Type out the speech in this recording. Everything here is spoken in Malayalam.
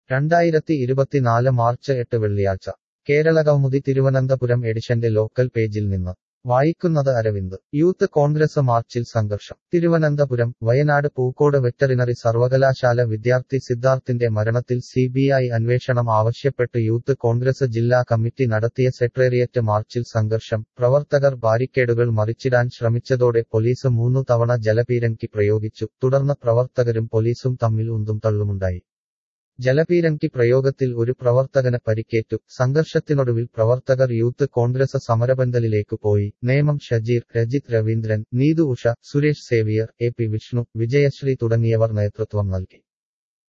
രണ്ടായിരത്തി ഇരുപത്തിനാല് മാർച്ച് എട്ട് വെള്ളിയാഴ്ച കേരളകൗമുദി തിരുവനന്തപുരം എഡിഷന്റെ ലോക്കൽ പേജിൽ നിന്ന് വായിക്കുന്നത് അരവിന്ദ് യൂത്ത് കോൺഗ്രസ് മാർച്ചിൽ സംഘർഷം തിരുവനന്തപുരം വയനാട് പൂക്കോട് വെറ്ററിനറി സർവകലാശാല വിദ്യാർത്ഥി സിദ്ധാർത്ഥിന്റെ മരണത്തിൽ സിബിഐ അന്വേഷണം ആവശ്യപ്പെട്ട് യൂത്ത് കോൺഗ്രസ് ജില്ലാ കമ്മിറ്റി നടത്തിയ സെക്രട്ടേറിയറ്റ് മാർച്ചിൽ സംഘർഷം പ്രവർത്തകർ ബാരിക്കേഡുകൾ മറിച്ചിടാൻ ശ്രമിച്ചതോടെ പോലീസ് മൂന്നു തവണ ജലപീരങ്കി പ്രയോഗിച്ചു തുടർന്ന് പ്രവർത്തകരും പോലീസും തമ്മിൽ ഉന്തും തള്ളുമുണ്ടായി ജലപീരങ്കി പ്രയോഗത്തിൽ ഒരു പ്രവർത്തകന് പരിക്കേറ്റു സംഘർഷത്തിനൊടുവിൽ പ്രവർത്തകർ യൂത്ത് കോൺഗ്രസ് സമരപന്തലിലേക്ക് പോയി Nemom Shajeer Rajith Raveendran Neethu Usha Suresh Xavier A P Vishnu Vijayasree തുടങ്ങിയവർ നേതൃത്വം നൽകി